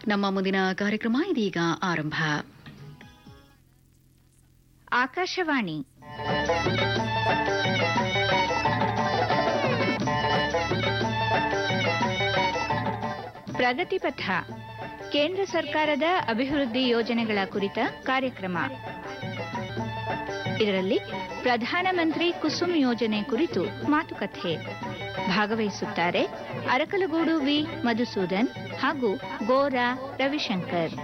ನಮ್ಮ ಮುಂದಿನ ಕಾರ್ಯಕ್ರಮ ಇದೀಗ ಆರಂಭ ಆಕಾಶವಾಣಿ ಪ್ರಗತಿಪಥ ಕೇಂದ್ರ ಸರ್ಕಾರದ ಅಭಿವೃದ್ಧಿ ಯೋಜನೆಗಳ ಕುರಿತ ಕಾರ್ಯಕ್ರಮ ಇದರಲ್ಲಿ ಪ್ರಧಾನಮಂತ್ರಿ ಕುಸುಮ್ ಯೋಜನೆ ಕುರಿತು ಮಾತುಕತೆ ಭಾಗವಹಿಸುತ್ತಾರೆ ಅರಕಲಗೂಡು ವಿ ಮಧುಸೂದನ್ ಹಾಗೂ ಗೋರಾ ರವಿಶಂಕರ್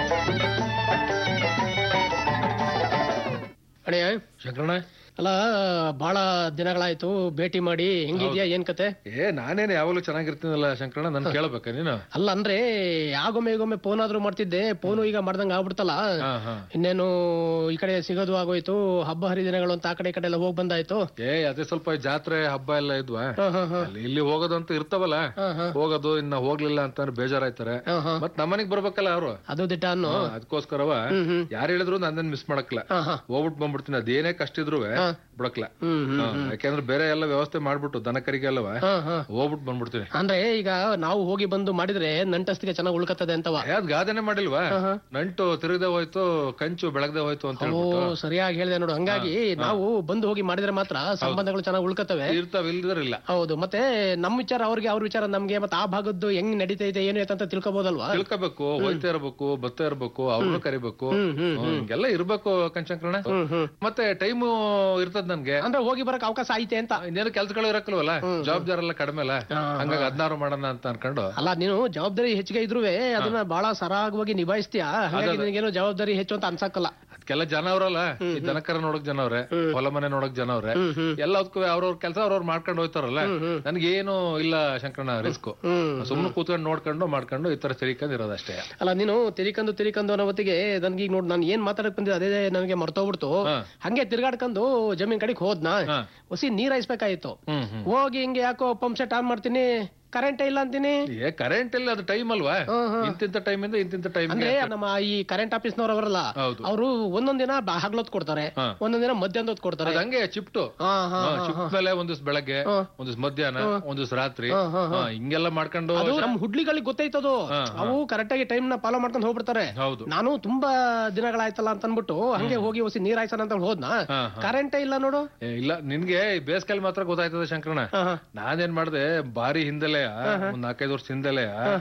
ಅಣೆಯ ಶಂಕರಣ್ಣ ಅಲ್ಲ ಬಹಳ ದಿನಗಳಾಯ್ತು ಭೇಟಿ ಮಾಡಿ ಹೆಂಗಿದ್ಯಾ ಏನ್ ಕತೆ ಏ ನಾನೇನು ಯಾವಾಗಲೂ ಚೆನ್ನಾಗಿರ್ತೀನಲ್ಲ ಶಂಕರಣ್ಣ ನನ್ ಕೇಳ್ಬೇಕ ನೀನು ಅಲ್ಲ ಅಂದ್ರೆ ಆಗೊಮ್ಮೆ ಈಗೊಮ್ಮೆ ಫೋನ್ ಆದ್ರೂ ಮಾಡ್ತಿದ್ದೆ ಫೋನು ಈಗ ಮಾಡ್ದಂಗ ಆಗ್ಬಿಡ್ತಲ್ಲ ಹಾ ಹಾ ಇನ್ನೇನು ಈ ಕಡೆ ಸಿಗೋದು ಆಗೋಯ್ತು ಹಬ್ಬ ಹರಿದಿನಗಳು ಅಂತ ಆ ಕಡೆ ಈ ಕಡೆ ಎಲ್ಲ ಹೋಗ್ ಬಂದಾಯ್ತು ಏ ಅದೇ ಸ್ವಲ್ಪ ಈ ಜಾತ್ರೆ ಹಬ್ಬ ಎಲ್ಲ ಇದ್ವಾ ಹಾ, ಹಾ, ಹಾ. ಅಲ್ಲಿ ಇಲ್ಲಿ ಹೋಗೋದಂತೂ ಇರ್ತಾವಲ್ಲ ಹಾ, ಹಾ. ಹೋಗೋದು ಇನ್ನ ಹೋಗ್ಲಿಲ್ಲ ಅಂತಂದ್ರೆ ಬೇಜಾರಾಯ್ತಾರೆ ಹಾ, ಹಾ. ಮತ್ ನಮ್ಮನೆಗ್ ಬರ್ಬೇಕಲ್ಲ ಅವ್ರು ಅದು ದಿಟ್ಟ ಅನ್ನು ಅದಕ್ಕೋಸ್ಕರವ ಹ್ಮ್. ಯಾರು ಹೇಳಿದ್ರು ನನ್ನನ್ ಮಿಸ್ ಮಾಡಕ್ಲ ಹಾ, ಹಾ. ಹೋಗ್ಬಿಟ್ಟು ಬಂದ್ಬಿಡ್ತೀನಿ ಅದೇನೇ ಕಷ್ಟ ಇದ್ರು ಬಿಡಕ್ಲ ಹ್ಮ್ ಹ್ಮ್ ಹಾ, ಯಾಕೆಂದ್ರೆ ಬೇರೆ ಎಲ್ಲ ವ್ಯವಸ್ಥೆ ಮಾಡ್ಬಿಟ್ಟು ದನ ಕರಿಗೆಲ್ಲವ ಹಾ ಹಾ ಹೋಗ್ಬಿಟ್ಟು ಬಂದ್ಬಿಡ್ತೀನಿ ಅಂದ್ರೆ ಈಗ ನಾವು ಹೋಗಿ ಬಂದು ಮಾಡಿದ್ರೆ ನಂಟಸ್ತಿಗೆ ಚೆನ್ನಾಗಿ ಉಳ್ಕತ್ತದೆ ಅಂತವ ಏ, ಅದ್ ಗಾದನೆ ಮಾಡಿಲ್ವಾ ನಂಟು ತಿರುಗದೆ ಹೋಯ್ತು ಕಂಚು ಬೆಳಗ್ದೆ ಹೋಯ್ತು ಅಂತ ಓ ಹೇಳ್ಬಿಟ್ಟು ಸರಿಯಾಗಿ ಹೇಳಿದೆ ನೋಡು ಹಂಗಾಗಿ ನಾವು ಬಂದು ಹೋಗಿ ಮಾಡಿದ್ರೆ ಮಾತ್ರ ಸಂಬಂಧಗಳು ಚೆನ್ನಾಗಿ ಉಳ್ಕತ್ತವೆ ಇರ್ತಾವ ಇಲ್ದಿರ ಹೌದು ಮತ್ತೆ ನಮ್ ವಿಚಾರ ಅವ್ರಿಗೆ ಅವ್ರ ವಿಚಾರ ನಮ್ಗೆ ಮತ್ತೆ ಆ ಭಾಗದ್ದು ಹೆಂಗ್ ನಡೀತೈತೆ ಏನು ಅಂತ ತಿಳ್ಕೊಬೋದಲ್ವಾ ತಿಳ್ಕೋಬೇಕು ಹೋಯ್ತಾ ಇರ್ಬೇಕು ಬತ್ತಾ ಇರ್ಬೇಕು ಅವ್ರನ್ನು ಕರಿಬೇಕು ಹ್ಮ್, ಹ್ಮ್, ಹ್ಮ್, ಹಿಂಗೆಲ್ಲ ಇರ್ಬೇಕು ಕಂಚಂಕರಣ ಮತ್ತೆ ಟೈಮು ಇರ್ತದ ನನ್ಗೆ ಅಂದ್ರೆ ಹೋಗಿ ಬರಕ್ ಅವಕಾಶ ಐತೆ ಅಂತ ಇನ್ನೇನು ಕೆಲ್ಸಗಳು ಇರಕ್ಕಲ್ವಲ್ಲ ಜವಾಬ್ದಾರಿ ಎಲ್ಲ ಕಡಿಮೆ ಅಲ್ಲ ಹಂಗಾಗಿ ಹದಿನಾರು ಮಾಡೋಣ ಅಂತ ಅನ್ಕೊಂಡು ಅಲ್ಲ ನೀನು ಜವಾಬ್ದಾರಿ ಹೆಚ್ಚಿಗೆ ಇದ್ರುವೆ ಅದನ್ನ ಬಹಳ ಸರಾಗವಾಗಿ ನಿಭಾಯಿಸ್ತೀಯ ಹಾಗಾಗಿ ನಿನಗೇನು ಜವಾಬ್ದಾರಿ ಹೆಚ್ಚು ಅಂತ ಅನ್ಸಕ್ಕಲ್ಲ ಅದಕ್ಕೆಲ್ಲ ಜನ ಅವ್ರಲ್ಲ ಈ ದನಕರ ನೋಡಕ್ ಜನ ಅವ್ರೆ ಹೊಲ ಮನೆ ನೋಡಕ್ ಜನ ಅವ್ರೆ ಎಲ್ಲದಕ್ಕೂ ಅವ್ರವ್ರ ಕೆಲಸ ಅವ್ರವ್ರ ಮಾಡ್ಕೊಂಡು ಹೋಯ್ತಾರಲ್ಲ ನನ್ಗೇನು ಇಲ್ಲ ಶಂಕರಣ್ಣ ರಿಸ್ಕ್ ಹ್ಮ್ ಸುಮ್ನೆ ಕೂತ್ಕೊಂಡು ನೋಡ್ಕೊಂಡು ಮಾಡ್ಕೊಂಡು ಈ ತರ ತಿರ್ಕೊಂಡು ಇರೋದಷ್ಟೇ ಅಲ್ಲ ನೀನು ತಿರಿಕಂದು ತಿರಿಕಂದು ಅನ್ನೋ ಹೊತ್ತಿಗೆ ನನ್ಗೆ ಈಗ ನೋಡ್ ನಾನು ಏನ್ ಮಾತಾಡಕ್ ಬಂದಿದ್ದೆ ಅದೇ ನನಗೆ ಮರ್ತೋಗ್ಬಿಡ್ತು ಹಾ. ಹಂಗೆ ತಿರ್ಗಾಡ್ಕೊಂಡು ಜಮೀನ್ ಕಡೆಗೆ ಹೋದ್ನಾ ಹಾ. ಹೊಸಿ ನೀರ್ ಹಾಯಿಸ್ಬೇಕಾಯ್ತು ಹ್ಮ್ ಹ್ಮ್ ಹೋಗಿ ಹಿಂಗೆ ಯಾಕೋ ಪಂಪ್ ಸೆಟ್ ಆನ್ ಮಾಡ್ತೀನಿ ಕರೆಂಟ್ ಇಲ್ಲ ಅಂತೀನಿ ಏ ಕರೆಂಟ್ ಇಲ್ಲ ಅದು ಟೈಮ್ ಅಲ್ವಾ ಹ್ಮ್, ಹ್ಮ್. ಇಂತಿಂತ ಟೈಮ್ ಇಂದ ಇಂತಿಂತ ಟೈಮ್ ಅಂದ್ರೆ ನಮ್ಮ ಈ ಕರೆಂಟ್ ಆಫೀಸ್ನವ್ರು ಅವರಲ್ಲ ಹೌದು. ಅವರು ಒಂದೊಂದ್ ದಿನ ಬ- ಹಗ್ಲೊತ್ತು ಕೊಡ್ತಾರೆ ಹಾ. ಒಂದೊಂದ್ ದಿನ ಮಧ್ಯಾಹ್ನ ಹೊತ್ತು ಕೊಡ್ತಾರೆ ಅದ್ ಹಂಗೆ ಚಿಪ್ಟು ಹಾ, ಹಾ, ಹಾ, ಚಿಪ್ಟ್ ಮೇಲೆ ಒಂದ್ ದಿವ್ಸ ಬೆಳಗ್ಗೆ ಹಾ. ಒಂದ್ ದಿವ್ಸ ಮಧ್ಯಾಹ್ನ ಒಂದ್ ದಿವ್ಸ ರಾತ್ರಿ ಹಾ, ಹಾ, ಹಾ, ಹಿಂಗೆಲ್ಲ ಮಾಡ್ಕೊಂಡು ಅದು ನಮ್ ಹುಡ್ಲಿಗಳಿಗೆ ಗೊತ್ತೈತದು ಹಾ, ಅವು ಕರೆಕ್ಟ್ ಆಗಿ ಟೈಮ್ ನ ಫಾಲೋ ಮಾಡ್ಕೊಂಡು ಹೋಗ್ಬಿಡ್ತಾರೆ ಹೌದು ನಾನು ತುಂಬಾ ದಿನಗಳಾಯ್ತಲ್ಲ ಅಂತ ಅನ್ಬಿಟ್ಟು ಹಂಗೆ ಹೋಗಿ ಹೊಸಿ ನೀರ್ ಹಾಯ್ಸೋಣ ಅಂತ ಹೋದ್ನಾ ಹಾ, ಕರೆಂಟೇ ಇಲ್ಲ ನೋಡು ಏ, ಇಲ್ಲ ನಿನ್ಗೆ ಈ ಬೇಸಿಗೆಲ್ ಮಾತ್ರ ಗೊತ್ತಾಯ್ತದೆ ಶಂಕರಣ ಹಾ, ಹಾ. ನಾನೇನ್ ಮಾಡ್ದೆ ಬಾರಿ ಹಿಂದೆಲೆ ಒಂದ್ ನಾಲ್ಕೈದು ವರ್ಷ ಹಿಂದೆಲೆ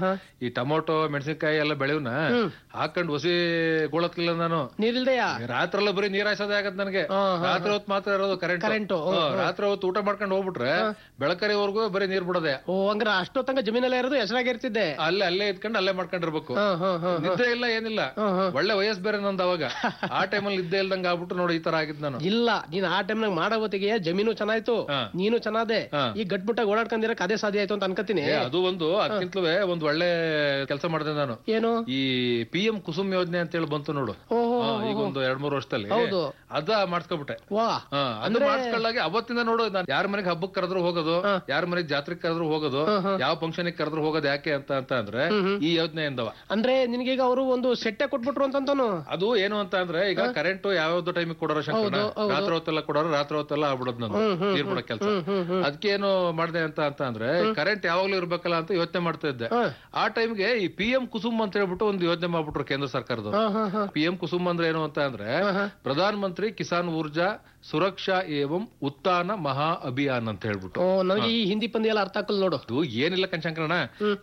ಈ ಟೊಮೊಟೊ ಮೆಣಸಿನ್ಕಾಯಿ ಎಲ್ಲ ಬೆಳೆವ್ನ ಹಾಕೊಂಡ್ ಹೊಸಿ ಗೋಳತ್ಲಿಲ್ಲ ನಾನು ನೀರಿಲ್ದೆಯಾ ರಾತ್ರಿ ಎಲ್ಲ ಬರೀ ನೀರ್ ಹಾಯ್ಸೋದೇ ಆಗತ್ ನನಗೆ ಹಾ, ರಾತ್ರಿ ಹೊತ್ತು ಮಾತ್ರ ಇರೋದು ಕರೆಂಟ್ Current, ಹ್ಮ್, ರಾತ್ರಿ ಹೊತ್ತು ಊಟ ಮಾಡ್ಕೊಂಡು ಹೋಗ್ಬಿಟ್ರೆ ಬೆಳಕರಿವರೆಗೂ ಬರೀ ನೀರ್ ಬಿಡೋದೆ ಓ ಹಂಗಾರ ಅಷ್ಟೊತ್ತಂಗ ಜಮೀನಲ್ಲೇ ಇರೋದು ಹೆಸರಾಗಿರ್ತಿದ್ದೆ ಅಲ್ಲೇ ಅಲ್ಲೇ ಇದ್ಕೊಂಡು ಅಲ್ಲೇ ಮಾಡ್ಕೊಂಡಿರ್ಬೇಕು ಹಾ ಹಾ ಹಾ ನಿದ್ದೆ ಇಲ್ಲ ಏನಿಲ್ಲ ಒಳ್ಳೆ ವಯಸ್ಸು ಬೇರೆ ನಂದು ಅವಾಗ ಆ ಟೈಮಲ್ಲಿ ನಿದ್ದೆ ಇಲ್ದಂಗ ಆಗ್ಬಿಟ್ಟು ನೋಡಿ ಈ ತರ ಆಗಿದ್ ನಾನು ಇಲ್ಲ ನೀನ್ ಆ ಟೈಮ್ನಾಗ ಮಾಡೋ ಹೊತ್ತಿಗೆ ಜಮೀನು ಚೆನ್ನಾಯ್ತು ಹಾ. ನೀನು ಚೆನ್ನಾದೆ ಹಾ. ಈ ಗಟ್ಬಿಟ್ಟಾಗ ಓಡಾಡ್ಕೊಂಡಿರಕ್ ಅದೇ ಸಾಧ್ಯ ಆಯ್ತು ಅಂತ ಅನ್ಕೋತೀನಿ ಏ, ಅದು ಒಂದು ಅದಕ್ಕಿಂತಲೂ ಒಂದ್ ಒಳ್ಳೆ ಕೆಲಸ ಮಾಡಿದೆ ನಾನು ಏನು ಈ ಪಿ ಎಂ ಕುಸುಮ್ ಯೋಜನೆ ಅಂತ ಹೇಳಿ ಬಂತು ನೋಡು ಓಹೋ ಹಾ, ಈಗ ಒಂದು ಎರಡ್ ಮೂರು ವರ್ಷದಲ್ಲಿ ಹೌದು. ಅದ ಮಾಡ್ಸ್ಕೊಬಿಟ್ಟೆ ವಾ ಹಾ, ಅದು ಮಾಡ್ಸ್ಕೊಳ್ಳಾಗೆ ಅವತ್ತಿಂದ ನೋಡು ನಾನು ಯಾರ ಮನೆಗೆ ಹಬ್ಬಕ್ ಕರೆದ್ರು ಹೋಗೋದು ಯಾರ ಮನೆಗೆ ಜಾತ್ರೆಗೆ ಕರೆದ್ರು ಹೋಗೋದು ಯಾವ ಫಂಕ್ಷನ್ ಕರೆದ್ರು ಹೋಗೋದು ಯಾಕೆ ಅಂತ ಅಂತ ಅಂದ್ರೆ ಈ ಯೋಜನೆಯಿಂದವ ಅಂದ್ರೆ ನಿನ್ಗೀಗ ಅವರು ಒಂದು ಸೆಟ್ಟೆ ಕೊಟ್ಬಿಟ್ರು ಅಂತಂತಾನು ಅದು ಏನು ಅಂತ ಅಂದ್ರೆ ಈಗ ಕರೆಂಟ್ ಯಾವ್ಯಾವ್ದು ಟೈಮಿಗೆ ಕೊಡೋರ ಶಂಕರಣ್ಣ ರಾತ್ರಿ ಹೊತ್ತೆಲ್ಲ ಕೊಡೋರ ರಾತ್ರಿ ಹೊತ್ತೆಲ್ಲ ಆಗ್ಬಿಡೋದು ನಾನು ನೀರ್ ಬಿಡೋ ಕೆಲಸ ಅದಕ್ಕೆ ಏನು ಮಾಡ್ದೆ ಅಂತ ಅಂತ ಅಂದ್ರೆ ಕರೆಂಟ್ ಯಾವಾಗ್ಲೂ ಇರ್ಬೇಕಲ್ಲ ಅಂತ ಯೋಚನೆ ಮಾಡ್ತಾ ಇದ್ದೆ ಆ ಟೈಮ್ಗೆ ಈ ಪಿ ಎಂ ಕುಸುಮ್ ಅಂತ ಹೇಳ್ಬಿಟ್ಟು ಒಂದು ಯೋಜನೆ ಮಾಡ್ಬಿಟ್ರು ಕೇಂದ್ರ ಸರ್ಕಾರದವರು ಹಾ ಹಾ ಹಾ ಪಿ ಎಂ ಕುಸುಮ್ ಅಂದ್ರೆ ಏನು ಅಂತ ಅಂದ್ರೆ ಪ್ರಧಾನ ಮಂತ್ರಿ ಕಿಸಾನ್ ಊರ್ಜಾ ಸುರಕ್ಷಾ ಏವಂ ಉತ್ಥಾನ ಮಹಾ ಅಭಿಯಾನ್ ಅಂತ ಹೇಳ್ಬಿಟ್ಟು ಓ ನನಗೆ ಈ ಹಿಂದಿ ಪಂದ್ಯ ಎಲ್ಲ ಅರ್ಥ ಆಗಲ್ಲ ನೋಡು ಅದು ಏನಿಲ್ಲ ಕಣ್ಶಂಕರಣ